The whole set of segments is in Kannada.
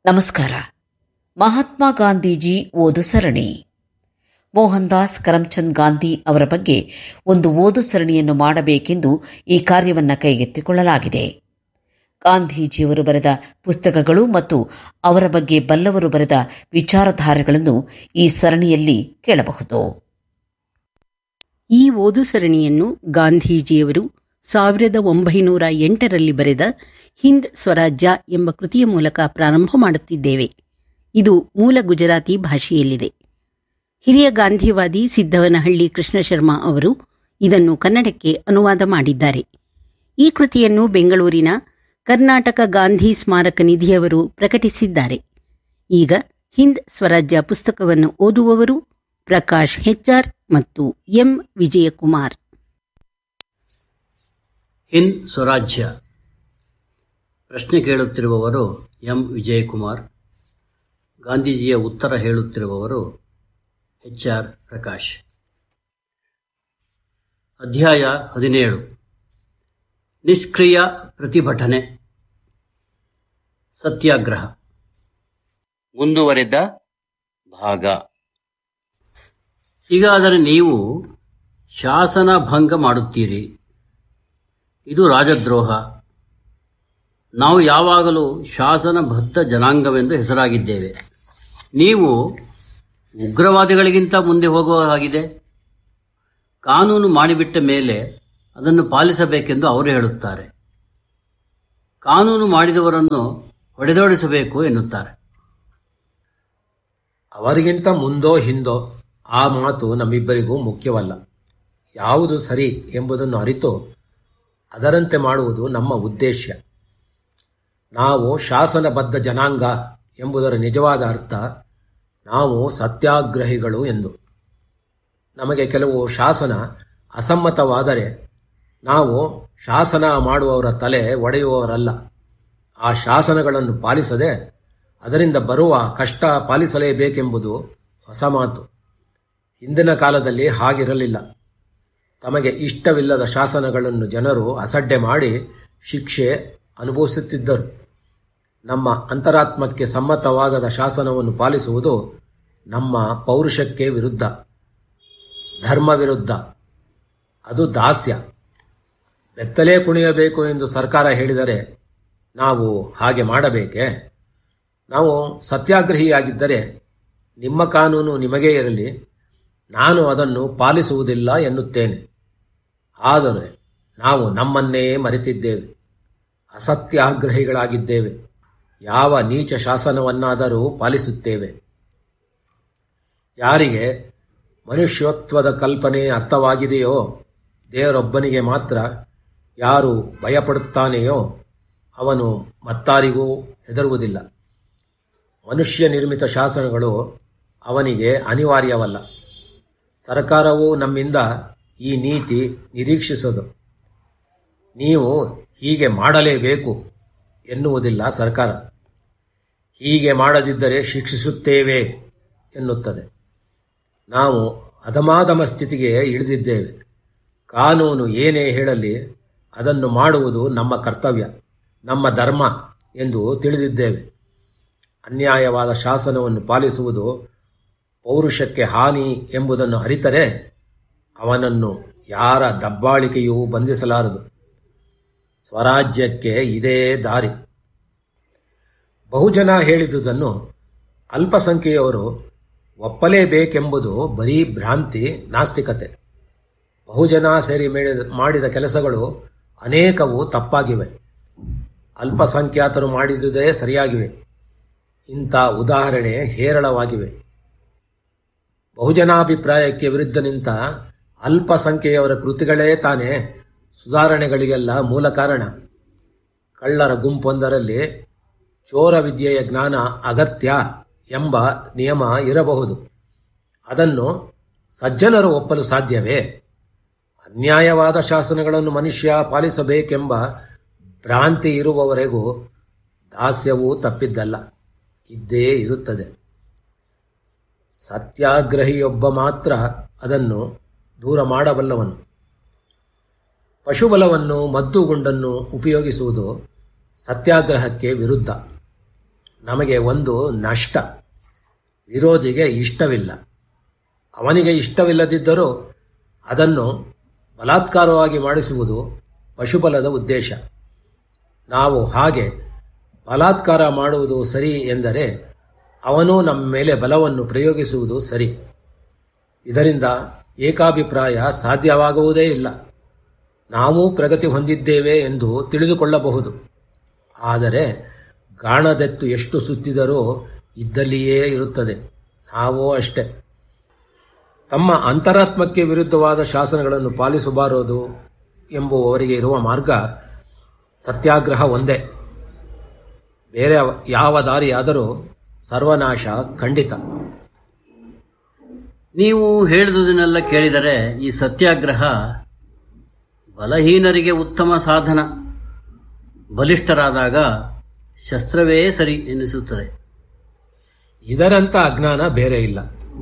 ನಮಸ್ಕಾರ ಮಹಾತ್ಮ ಗಾಂಧೀಜಿ ಓದು ಸರಣಿ ಮೋಹನ್ ದಾಸ್ ಕರಮ್ಚಂದ್ ಗಾಂಧಿ ಅವರ ಬಗ್ಗೆ ಒಂದು ಓದು ಸರಣಿಯನ್ನು ಮಾಡಬೇಕೆಂದು ಈ ಕಾರ್ಯವನ್ನು ಕೈಗೆತ್ತಿಕೊಳ್ಳಲಾಗಿದೆ ಗಾಂಧೀಜಿಯವರು ಬರೆದ ಪುಸ್ತಕಗಳು ಮತ್ತು ಅವರ ಬಗ್ಗೆ ಬಲ್ಲವರು ಬರೆದ ವಿಚಾರಧಾರೆಗಳನ್ನು ಈ ಸರಣಿಯಲ್ಲಿ ಕೇಳಬಹುದು ಈ ಓದು ಸರಣಿಯನ್ನು ಗಾಂಧೀಜಿಯವರು ಸಾವಿರದ ಒಂಬೈನೂರ ಎಂಟರಲ್ಲಿ ಬರೆದ ಹಿಂದ್ ಸ್ವರಾಜ್ಯ ಎಂಬ ಕೃತಿಯ ಮೂಲಕ ಪ್ರಾರಂಭ ಮಾಡುತ್ತಿದ್ದೇವೆ ಇದು ಮೂಲ ಗುಜರಾತಿ ಭಾಷೆಯಲ್ಲಿದೆ ಹಿರಿಯ ಗಾಂಧಿವಾದಿ ಸಿದ್ದವನಹಳ್ಳಿ ಕೃಷ್ಣ ಶರ್ಮಾ ಅವರು ಇದನ್ನು ಕನ್ನಡಕ್ಕೆ ಅನುವಾದ ಮಾಡಿದ್ದಾರೆ ಈ ಕೃತಿಯನ್ನು ಬೆಂಗಳೂರಿನ ಕರ್ನಾಟಕ ಗಾಂಧಿ ಸ್ಮಾರಕ ನಿಧಿಯವರು ಪ್ರಕಟಿಸಿದ್ದಾರೆ ಈಗ ಹಿಂದ್ ಸ್ವರಾಜ್ಯ ಪುಸ್ತಕವನ್ನು ಓದುವವರು ಪ್ರಕಾಶ್ ಹೆಚ್ಆರ್ ಮತ್ತು ಎಂ ವಿಜಯಕುಮಾರ್ ಹಿಂದ್ ಸ್ವರಾಜ್ಯ ಪ್ರಶ್ನೆ ಕೇಳುತ್ತಿರುವವರು ಎಂ ವಿಜಯಕುಮಾರ್ ಗಾಂಧೀಜಿಯ ಉತ್ತರ ಹೇಳುತ್ತಿರುವವರು ಎಚ್ ಆರ್ ಪ್ರಕಾಶ್ ಅಧ್ಯಾಯ ಹದಿನೇಳು ನಿಷ್ಕ್ರಿಯ ಪ್ರತಿಭಟನೆ ಸತ್ಯಾಗ್ರಹ ಮುಂದುವರೆದ ಭಾಗ ಹೀಗಾದರೆ ನೀವು ಶಾಸನ ಭಂಗ ಮಾಡುತ್ತೀರಿ ಇದು ರಾಜದ್ರೋಹ ನಾವು ಯಾವಾಗಲೂ ಶಾಸನಬದ್ಧ ಜನಾಂಗವೆಂದು ಹೆಸರಾಗಿದ್ದೇವೆ ನೀವು ಉಗ್ರವಾದಿಗಳಿಗಿಂತ ಮುಂದೆ ಹೋಗುವ ಹಾಗಿದೆ ಕಾನೂನು ಮಾಡಿಬಿಟ್ಟ ಮೇಲೆ ಅದನ್ನು ಪಾಲಿಸಬೇಕೆಂದು ಅವರು ಹೇಳುತ್ತಾರೆ ಕಾನೂನು ಮಾಡಿದವರನ್ನು ಹೊಡೆದೋಡಿಸಬೇಕು ಎನ್ನುತ್ತಾರೆ ಅವರಿಗಿಂತ ಮುಂದೋ ಹಿಂದೋ ಆ ಮಾತು ನಮ್ಮಿಬ್ಬರಿಗೂ ಮುಖ್ಯವಲ್ಲ ಯಾವುದು ಸರಿ ಎಂಬುದನ್ನು ಅರಿತು ಅದರಂತೆ ಮಾಡುವುದು ನಮ್ಮ ಉದ್ದೇಶ ನಾವು ಶಾಸನಬದ್ಧ ಜನಾಂಗ ಎಂಬುದರ ನಿಜವಾದ ಅರ್ಥ ನಾವು ಸತ್ಯಾಗ್ರಹಿಗಳು ಎಂದು ನಮಗೆ ಕೆಲವು ಶಾಸನ ಅಸಮ್ಮತವಾದರೆ ನಾವು ಶಾಸನ ಮಾಡುವವರ ತಲೆ ಒಡೆಯುವವರಲ್ಲ ಆ ಶಾಸನಗಳನ್ನು ಪಾಲಿಸದೆ ಅದರಿಂದ ಬರುವ ಕಷ್ಟ ಪಾಲಿಸಲೇಬೇಕೆಂಬುದು ಹೊಸ ಮಾತು ಹಿಂದಿನ ಕಾಲದಲ್ಲಿ ಹಾಗಿರಲಿಲ್ಲ ತಮಗೆ ಇಷ್ಟವಿಲ್ಲದ ಶಾಸನಗಳನ್ನು ಜನರು ಅಸಡ್ಡೆ ಮಾಡಿ ಶಿಕ್ಷೆ ಅನುಭವಿಸುತ್ತಿದ್ದರು ನಮ್ಮ ಅಂತರಾತ್ಮಕ್ಕೆ ಸಮ್ಮತವಾಗದ ಶಾಸನವನ್ನು ಪಾಲಿಸುವುದು ನಮ್ಮ ಪೌರುಷಕ್ಕೆ ವಿರುದ್ಧ ಧರ್ಮ ವಿರುದ್ಧ ಅದು ದಾಸ್ಯ ಬೆತ್ತಲೇ ಕುಣಿಯಬೇಕು ಎಂದು ಸರ್ಕಾರ ಹೇಳಿದರೆ ನಾವು ಹಾಗೆ ಮಾಡಬೇಕೇ ನಾವು ಸತ್ಯಾಗ್ರಹಿಯಾಗಿದ್ದರೆ ನಿಮ್ಮ ಕಾನೂನು ನಿಮಗೇ ಇರಲಿ ನಾನು ಅದನ್ನು ಪಾಲಿಸುವುದಿಲ್ಲ ಎನ್ನುತ್ತೇನೆ ಆದರೆ ನಾವು ನಮ್ಮನ್ನೇ ಮರೆತಿದ್ದೇವೆ ಅಸತ್ಯಾಗ್ರಹಿಗಳಾಗಿದ್ದೇವೆ ಯಾವ ನೀಚ ಶಾಸನವನ್ನಾದರೂ ಪಾಲಿಸುತ್ತೇವೆ ಯಾರಿಗೆ ಮನುಷ್ಯೋತ್ವದ ಕಲ್ಪನೆ ಅರ್ಥವಾಗಿದೆಯೋ ದೇವರೊಬ್ಬನಿಗೆ ಮಾತ್ರ ಯಾರು ಭಯಪಡುತ್ತಾನೆಯೋ ಅವನು ಮತ್ತಾರಿಗೂ ಹೆದರುವುದಿಲ್ಲ ಮನುಷ್ಯ ನಿರ್ಮಿತ ಶಾಸನಗಳು ಅವನಿಗೆ ಅನಿವಾರ್ಯವಲ್ಲ ಸರ್ಕಾರವು ನಮ್ಮಿಂದ ಈ ನೀತಿ ನಿರೀಕ್ಷಿಸದು ನೀವು ಹೀಗೆ ಮಾಡಲೇಬೇಕು ಎನ್ನುವುದಿಲ್ಲ ಸರ್ಕಾರ ಹೀಗೆ ಮಾಡದಿದ್ದರೆ ಶಿಕ್ಷಿಸುತ್ತೇವೆ ಎನ್ನುತ್ತದೆ ನಾವು ಅಧಮಾಧಮ ಸ್ಥಿತಿಗೆ ಇಳಿದಿದ್ದೇವೆ ಕಾನೂನು ಏನೇ ಹೇಳಲಿ ಅದನ್ನು ಮಾಡುವುದು ನಮ್ಮ ಕರ್ತವ್ಯ ನಮ್ಮ ಧರ್ಮ ಎಂದು ತಿಳಿದಿದ್ದೇವೆ ಅನ್ಯಾಯವಾದ ಶಾಸನವನ್ನು ಪಾಲಿಸುವುದು ಪೌರುಷಕ್ಕೆ ಹಾನಿ ಎಂಬುದನ್ನು ಅರಿತರೆ ಅವನನ್ನು ಯಾರ ದಬ್ಬಾಳಿಕೆಯೂ ಬಂಧಿಸಲಾರದು ಸ್ವರಾಜ್ಯಕ್ಕೆ ಇದೇ ದಾರಿ ಬಹುಜನ ಹೇಳಿದುದನ್ನು ಅಲ್ಪಸಂಖ್ಯೆಯವರು ಒಪ್ಪಲೇಬೇಕೆಂಬುದು ಬರೀ ಭ್ರಾಂತಿ ನಾಸ್ತಿಕತೆ ಬಹುಜನ ಸೇರಿ ಮಾಡಿದ ಕೆಲಸಗಳು ಅನೇಕವು ತಪ್ಪಾಗಿವೆ ಅಲ್ಪಸಂಖ್ಯಾತರು ಮಾಡಿದುದೇ ಸರಿಯಾಗಿವೆ ಇಂಥ ಉದಾಹರಣೆ ಹೇರಳವಾಗಿವೆ ಬಹುಜನಾಭಿಪ್ರಾಯಕ್ಕೆ ವಿರುದ್ಧ ನಿಂತ ಅಲ್ಪಸಂಖ್ಯೆಯವರ ಕೃತಿಗಳೇ ತಾನೇ ಸುಧಾರಣೆಗಳಿಗೆಲ್ಲ ಮೂಲ ಕಾರಣ ಕಳ್ಳರ ಗುಂಪೊಂದರಲ್ಲಿ ಚೋರ ವಿದ್ಯೆಯ ಜ್ಞಾನ ಅಗತ್ಯ ಎಂಬ ನಿಯಮ ಇರಬಹುದು ಅದನ್ನು ಸಜ್ಜನರು ಒಪ್ಪಲು ಸಾಧ್ಯವೇ ಅನ್ಯಾಯವಾದ ಶಾಸನಗಳನ್ನು ಮನುಷ್ಯ ಪಾಲಿಸಬೇಕೆಂಬ ಭ್ರಾಂತಿ ಇರುವವರೆಗೂ ದಾಸ್ಯವೂ ತಪ್ಪಿದ್ದಲ್ಲ ಇದ್ದೇ ಇರುತ್ತದೆ ಸತ್ಯಾಗ್ರಹಿಯೊಬ್ಬ ಮಾತ್ರ ಅದನ್ನು ದೂರ ಮಾಡಬಲ್ಲವನು ಪಶುಬಲವನ್ನು ಮದ್ದುಗುಂಡನ್ನು ಉಪಯೋಗಿಸುವುದು ಸತ್ಯಾಗ್ರಹಕ್ಕೆ ವಿರುದ್ಧ ನಮಗೆ ಒಂದು ನಷ್ಟ ವಿರೋಧಿಗೆ ಇಷ್ಟವಿಲ್ಲ ಅವನಿಗೆ ಇಷ್ಟವಿಲ್ಲದಿದ್ದರೂ ಅದನ್ನು ಬಲಾತ್ಕಾರವಾಗಿ ಮಾಡಿಸುವುದು ಪಶುಬಲದ ಉದ್ದೇಶ ನಾವು ಹಾಗೆ ಬಲಾತ್ಕಾರ ಮಾಡುವುದು ಸರಿ ಎಂದರೆ ಅವನು ನಮ್ಮ ಮೇಲೆ ಬಲವನ್ನು ಪ್ರಯೋಗಿಸುವುದು ಸರಿ ಇದರಿಂದ ಏಕಾಭಿಪ್ರಾಯ ಸಾಧ್ಯವಾಗುವುದೇ ಇಲ್ಲ ನಾವು ಪ್ರಗತಿ ಹೊಂದಿದ್ದೇವೆ ಎಂದು ತಿಳಿದುಕೊಳ್ಳಬಹುದು ಆದರೆ ಗಾಣದೆತ್ತು ಎಷ್ಟು ಸುತ್ತಿದರೂ ಇದ್ದಲ್ಲಿಯೇ ಇರುತ್ತದೆ ನಾವು ಅಷ್ಟೆ ತಮ್ಮ ಅಂತರಾತ್ಮಕ್ಕೆ ವಿರುದ್ಧವಾದ ಶಾಸನಗಳನ್ನು ಪಾಲಿಸಬಾರದು ಎಂಬುವವರಿಗೆ ಇರುವ ಮಾರ್ಗ ಸತ್ಯಾಗ್ರಹ ಒಂದೇ ಬೇರೆ ಯಾವ ದಾರಿಯಾದರೂ ಸರ್ವನಾಶ ಖಂಡಿತ ನೀವು ಹೇಳಿದುದನ್ನೆಲ್ಲ ಕೇಳಿದರೆ ಈ ಸತ್ಯಾಗ್ರಹ ಬಲಹೀನರಿಗೆ ಉತ್ತಮ ಸಾಧನ ಬಲಿಷ್ಠರಾದಾಗ ಶಸ್ತ್ರವೇ ಸರಿ ಎನ್ನಿಸುತ್ತದೆ ಇದರಂಥ ಅಜ್ಞಾನ ಬೇರೆ ಇಲ್ಲ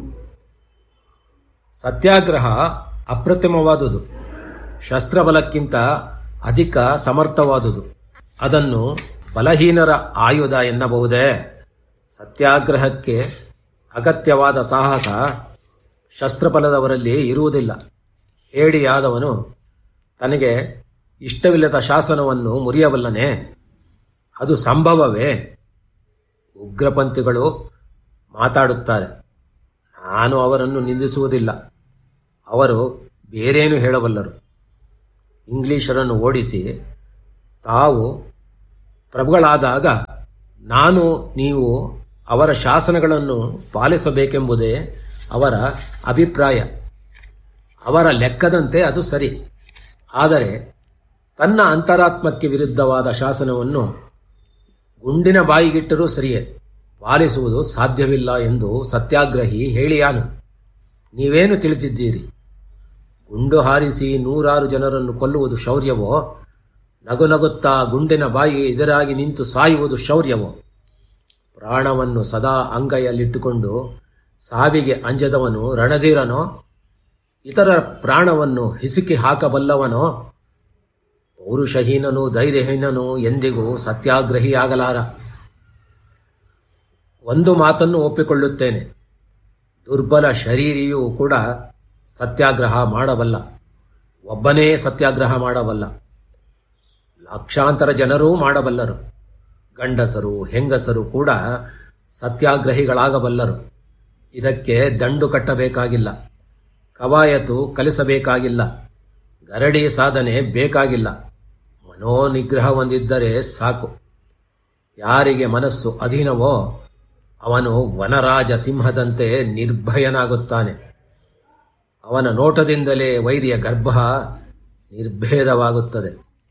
ಸತ್ಯಾಗ್ರಹ ಅಪ್ರತಿಮವಾದುದು ಶಸ್ತ್ರಬಲಕ್ಕಿಂತ ಅಧಿಕ ಸಮರ್ಥವಾದುದು ಅದನ್ನು ಬಲಹೀನರ ಆಯುಧ ಎನ್ನಬಹುದೇ ಸತ್ಯಾಗ್ರಹಕ್ಕೆ ಅಗತ್ಯವಾದ ಸಾಹಸ ಶಸ್ತ್ರಬಲದವರಲ್ಲಿ ಇರುವುದಿಲ್ಲ ಹೇಡಿಯಾದವನು ತನಗೆ ಇಷ್ಟವಿಲ್ಲದ ಶಾಸನವನ್ನು ಮುರಿಯಬಲ್ಲನೆ ಅದು ಸಂಭವವೇ ಉಗ್ರಪಂಥಿಗಳು ಮಾತಾಡುತ್ತಾರೆ ನಾನು ಅವರನ್ನು ನಿಂದಿಸುವುದಿಲ್ಲ ಅವರು ಬೇರೇನು ಹೇಳಬಲ್ಲರು ಇಂಗ್ಲಿಷರನ್ನು ಓಡಿಸಿ ತಾವು ಪ್ರಭುಗಳಾದಾಗ ನಾನು ನೀವು ಅವರ ಶಾಸನಗಳನ್ನು ಪಾಲಿಸಬೇಕೆಂಬುದೇ ಅವರ ಅಭಿಪ್ರಾಯ ಅವರ ಲೆಕ್ಕದಂತೆ ಅದು ಸರಿ ಆದರೆ ತನ್ನ ಅಂತರಾತ್ಮಕ್ಕೆ ವಿರುದ್ಧವಾದ ಶಾಸನವನ್ನು ಗುಂಡಿನ ಬಾಯಿಗಿಟ್ಟರೂ ಸರಿಯೇ ಪಾಲಿಸುವುದು ಸಾಧ್ಯವಿಲ್ಲ ಎಂದು ಸತ್ಯಾಗ್ರಹಿ ಹೇಳಿಯಾನು ನೀವೇನು ತಿಳಿದಿದ್ದೀರಿ ಗುಂಡು ಹಾರಿಸಿ ನೂರಾರು ಜನರನ್ನು ಕೊಲ್ಲುವುದು ಶೌರ್ಯವೋ ನಗು ನಗುತ್ತಾ ಗುಂಡಿನ ಬಾಯಿಗೆ ಎದುರಾಗಿ ನಿಂತು ಸಾಯುವುದು ಶೌರ್ಯವೋ ಪ್ರಾಣವನ್ನು ಸದಾ ಅಂಗೈಯಲ್ಲಿಟ್ಟುಕೊಂಡು ಸಾವಿಗೆ ಅಂಜದವನು ರಣಧೀರನೋ ಇತರರ ಪ್ರಾಣವನ್ನು ಹಿಸುಕಿ ಹಾಕಬಲ್ಲವನೋ ಪೌರುಷಹೀನನು ಧೈರ್ಯಹೀನನು ಎಂದಿಗೂ ಸತ್ಯಾಗ್ರಹಿಯಾಗಲಾರ ಒಂದು ಮಾತನ್ನು ಒಪ್ಪಿಕೊಳ್ಳುತ್ತೇನೆ ದುರ್ಬಲ ಶರೀರಿಯೂ ಕೂಡ ಸತ್ಯಾಗ್ರಹ ಮಾಡಬಲ್ಲ ಒಬ್ಬನೇ ಸತ್ಯಾಗ್ರಹ ಮಾಡಬಲ್ಲ ಲಕ್ಷಾಂತರ ಜನರೂ ಮಾಡಬಲ್ಲರು ಗಂಡಸರು ಹೆಂಗಸರು ಕೂಡ ಸತ್ಯಾಗ್ರಹಿಗಳಾಗಬಲ್ಲರು ಇದಕ್ಕೆ ದಂಡು ಕಟ್ಟಬೇಕಾಗಿಲ್ಲ ಕವಾಯತು ಕಲಿಸಬೇಕಾಗಿಲ್ಲ ಗರಡಿ ಸಾಧನೆ ಬೇಕಾಗಿಲ್ಲ ಮನೋನಿಗ್ರಹ ಹೊಂದಿದ್ದರೆ ಸಾಕು ಯಾರಿಗೆ ಮನಸ್ಸು ಅಧೀನವೋ ಅವನು ವನರಾಜ ಸಿಂಹದಂತೆ ನಿರ್ಭಯನಾಗುತ್ತಾನೆ ಅವನ ನೋಟದಿಂದಲೇ ವೈರಿಯ ಗರ್ಭ ನಿರ್ಭೇದವಾಗುತ್ತದೆ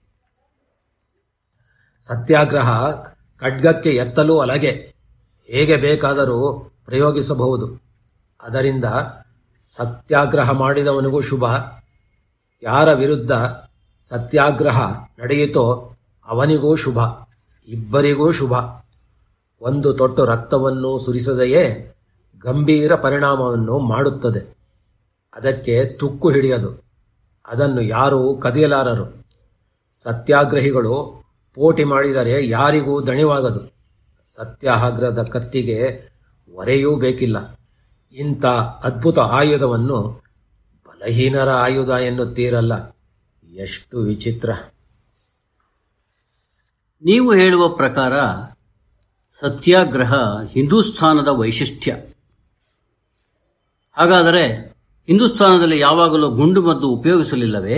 ಸತ್ಯಾಗ್ರಹ ಖಡ್ಗಕ್ಕೆ ಎತ್ತಲೂ ಅಲಗೆ ಹೇಗೆ ಬೇಕಾದರೂ ಪ್ರಯೋಗಿಸಬಹುದು ಅದರಿಂದ ಸತ್ಯಾಗ್ರಹ ಮಾಡಿದವನಿಗೂ ಶುಭ ಯಾರ ವಿರುದ್ಧ ಸತ್ಯಾಗ್ರಹ ನಡೆಯಿತೋ ಅವನಿಗೂ ಶುಭ ಇಬ್ಬರಿಗೂ ಶುಭ ಒಂದು ತೊಟ್ಟು ರಕ್ತವನ್ನು ಸುರಿಸದೆಯೇ ಗಂಭೀರ ಪರಿಣಾಮವನ್ನು ಮಾಡುತ್ತದೆ ಅದಕ್ಕೆ ತುಕ್ಕು ಹಿಡಿಯದು ಅದನ್ನು ಯಾರೂ ಕದಿಯಲಾರರು ಸತ್ಯಾಗ್ರಹಿಗಳು ಪೋಟಿ ಮಾಡಿದರೆ ಯಾರಿಗೂ ದಣಿವಾಗದು ಸತ್ಯಾಗ್ರಹದ ಕತ್ತಿಗೆ ಒರೆಯೂ ಬೇಕಿಲ್ಲ ಇಂಥ ಅದ್ಭುತ ಆಯುಧವನ್ನು ಬಲಹೀನರ ಆಯುಧ ಎನ್ನುತ್ತೀರಲ್ಲ ಎಷ್ಟು ವಿಚಿತ್ರ ನೀವು ಹೇಳುವ ಪ್ರಕಾರ ಸತ್ಯಾಗ್ರಹ ಹಿಂದೂಸ್ಥಾನದ ವೈಶಿಷ್ಟ್ಯ ಹಾಗಾದರೆ ಹಿಂದೂಸ್ಥಾನದಲ್ಲಿ ಯಾವಾಗಲೂ ಗುಂಡು ಮದ್ದು ಉಪಯೋಗಿಸಲಿಲ್ಲವೇ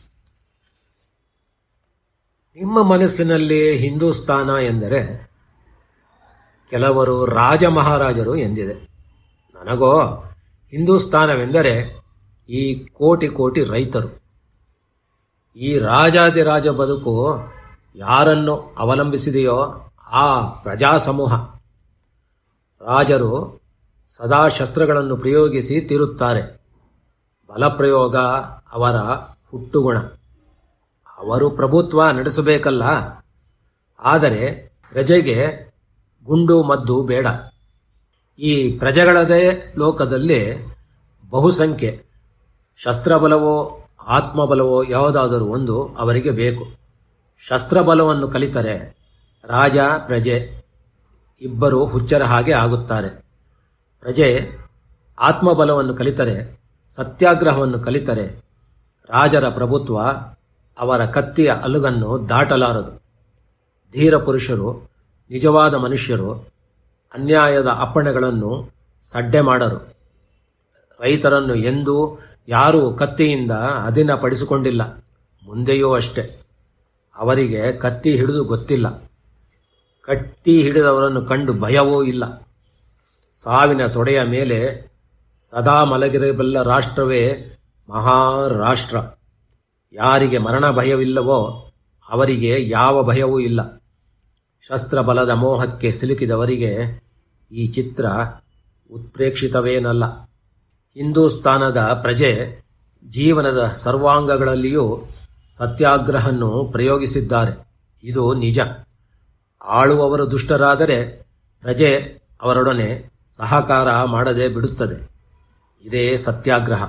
ನಿಮ್ಮ ಮನಸ್ಸಿನಲ್ಲಿ ಹಿಂದೂಸ್ತಾನ ಎಂದರೆ ಕೆಲವರು ರಾಜ ಮಹಾರಾಜರು ಎಂದಿದೆ ನನಗೋ ಹಿಂದೂಸ್ತಾನವೆಂದರೆ ಈ ಕೋಟಿ ಕೋಟಿ ರೈತರು ಈ ರಾಜಾದಿರಾಜ ಬದುಕು ಯಾರನ್ನು ಅವಲಂಬಿಸಿದೆಯೋ ಆ ಪ್ರಜಾಸಮೂಹ ರಾಜರು ಸದಾ ಶಸ್ತ್ರಗಳನ್ನು ಪ್ರಯೋಗಿಸಿ ತೀರುತ್ತಾರೆ ಬಲಪ್ರಯೋಗ ಅವರ ಹುಟ್ಟುಗುಣ ಅವರು ಪ್ರಭುತ್ವ ನಡೆಸಬೇಕಲ್ಲ ಆದರೆ ಪ್ರಜೆಗೆ ಗುಂಡು ಮದ್ದು ಬೇಡ ಈ ಪ್ರಜೆಗಳದೇ ಲೋಕದಲ್ಲಿ ಬಹುಸಂಖ್ಯೆ ಶಸ್ತ್ರಬಲವೋ ಆತ್ಮಬಲವೋ ಯಾವುದಾದರೂ ಒಂದು ಅವರಿಗೆ ಬೇಕು ಶಸ್ತ್ರಬಲವನ್ನು ಕಲಿತರೆ ರಾಜ ಪ್ರಜೆ ಇಬ್ಬರು ಹುಚ್ಚರ ಹಾಗೆ ಆಗುತ್ತಾರೆ ಪ್ರಜೆ ಆತ್ಮಬಲವನ್ನು ಕಲಿತರೆ ಸತ್ಯಾಗ್ರಹವನ್ನು ಕಲಿತರೆ ರಾಜರ ಪ್ರಭುತ್ವ ಅವರ ಕತ್ತಿಯ ಅಲುಗನ್ನು ದಾಟಲಾರದು ಧೀರ ಪುರುಷರು ನಿಜವಾದ ಮನುಷ್ಯರು ಅನ್ಯಾಯದ ಅಪ್ಪಣೆಗಳನ್ನು ಸಡ್ಡೆ ಮಾಡರು ರೈತರನ್ನು ಎಂದೂ ಯಾರೂ ಕತ್ತಿಯಿಂದ ಅಧೀನಪಡಿಸಿಕೊಂಡಿಲ್ಲ ಮುಂದೆಯೂ ಅಷ್ಟೆ ಅವರಿಗೆ ಕತ್ತಿ ಹಿಡಿದು ಗೊತ್ತಿಲ್ಲ ಕಟ್ಟಿ ಹಿಡಿದವರನ್ನು ಕಂಡು ಭಯವೂ ಇಲ್ಲ ಸಾವಿನ ತೊಡೆಯ ಮೇಲೆ ಸದಾ ಮಲಗಿರಬಲ್ಲ ರಾಷ್ಟ್ರವೇ ಮಹಾರಾಷ್ಟ್ರ ಯಾರಿಗೆ ಮರಣ ಭಯವಿಲ್ಲವೋ ಅವರಿಗೆ ಯಾವ ಭಯವೂ ಇಲ್ಲ ಶಸ್ತ್ರಬಲದ ಮೋಹಕ್ಕೆ ಸಿಲುಕಿದವರಿಗೆ ಈ ಚಿತ್ರ ಉತ್ಪ್ರೇಕ್ಷಿತವೇನಲ್ಲ ಹಿಂದೂಸ್ತಾನದ ಪ್ರಜೆ ಜೀವನದ ಸರ್ವಾಂಗಗಳಲ್ಲಿಯೂ ಸತ್ಯಾಗ್ರಹವನ್ನು ಪ್ರಯೋಗಿಸಿದ್ದಾರೆ ಇದು ನಿಜ ಆಳುವವರು ದುಷ್ಟರಾದರೆ ಪ್ರಜೆ ಅವರೊಡನೆ ಸಹಕಾರ ಮಾಡದೆ ಬಿಡುತ್ತದೆ ಇದೇ ಸತ್ಯಾಗ್ರಹ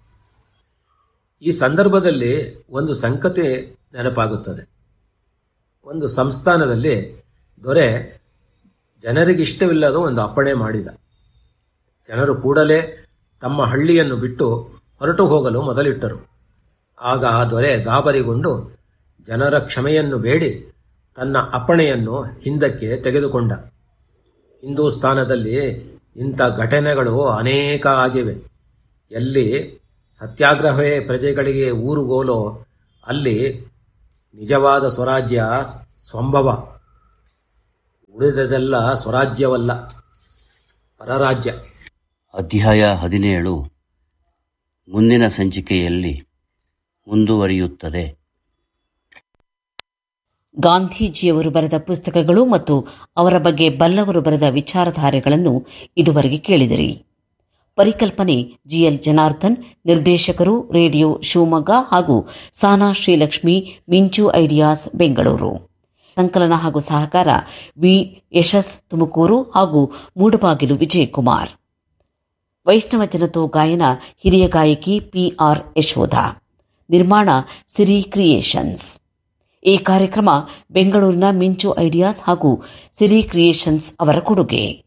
ಈ ಸಂದರ್ಭದಲ್ಲಿ ಒಂದು ಸಂಗತಿ ನೆನಪಾಗುತ್ತದೆ ಒಂದು ಸಂಸ್ಥಾನದಲ್ಲಿ ದೊರೆ ಜನರಿಗಿಷ್ಟವಿಲ್ಲದ ಒಂದು ಅಪ್ಪಣೆ ಮಾಡಿದ ಜನರು ಕೂಡಲೇ ತಮ್ಮ ಹಳ್ಳಿಯನ್ನು ಬಿಟ್ಟು ಹೊರಟು ಹೋಗಲು ಮೊದಲಿಟ್ಟರು ಆಗ ಆ ದೊರೆ ಗಾಬರಿಗೊಂಡು ಜನರ ಕ್ಷಮೆಯನ್ನು ಬೇಡಿ ತನ್ನ ಅಪ್ಪಣೆಯನ್ನು ಹಿಂದಕ್ಕೆ ತೆಗೆದುಕೊಂಡ ಹಿಂದೂಸ್ತಾನದಲ್ಲಿ ಇಂಥ ಘಟನೆಗಳು ಅನೇಕ ಆಗಿವೆ ಎಲ್ಲಿ ಸತ್ಯಾಗ್ರಹವೇ ಪ್ರಜೆಗಳಿಗೆ ಊರುಗೋಲೋ ಅಲ್ಲಿ ನಿಜವಾದ ಸ್ವರಾಜ್ಯ ಸಂಭವ ಉಳಿದದೆಲ್ಲ ಸ್ವರಾಜ್ಯವಲ್ಲ ಪರರಾಜ್ಯ ಅಧ್ಯಾಯ ಹದಿನೇಳು ಮುಂದಿನ ಸಂಚಿಕೆಯಲ್ಲಿ ಮುಂದುವರಿಯುತ್ತದೆ ಗಾಂಧೀಜಿಯವರು ಬರೆದ ಪುಸ್ತಕಗಳು ಮತ್ತು ಅವರ ಬಗ್ಗೆ ಬಲ್ಲವರು ಬರೆದ ವಿಚಾರಧಾರೆಗಳನ್ನು ಇದುವರೆಗೆ ಕೇಳಿದಿರಿ ಪರಿಕಲ್ಪನೆ ಜಿಎಲ್ ಜನಾರ್ದನ್ ನಿರ್ದೇಶಕರು ರೇಡಿಯೋ ಶಿವಮೊಗ್ಗ ಹಾಗೂ ಸಾನಾ ಶ್ರೀಲಕ್ಷ್ಮಿ ಮಿಂಚು ಐಡಿಯಾಸ್ ಬೆಂಗಳೂರು ಸಂಕಲನ ಹಾಗೂ ಸಹಕಾರ ವಿ ಯಶಸ್ ತುಮಕೂರು ಹಾಗೂ ಮೂಡಬಾಗಿಲು ವಿಜಯಕುಮಾರ್ ವೈಷ್ಣವ ಜನತೋ ಗಾಯನ ಹಿರಿಯ ಗಾಯಕಿ ಪಿಆರ್ ಯಶೋಧ ನಿರ್ಮಾಣ ಸಿರಿ ಕ್ರಿಯೇಷನ್ಸ್ ಈ ಕಾರ್ಯಕ್ರಮ ಬೆಂಗಳೂರಿನ ಮಿಂಚು ಐಡಿಯಾಸ್ ಹಾಗೂ ಸಿರಿ ಕ್ರಿಯೇಷನ್ಸ್ ಅವರ ಕೊಡುಗೆ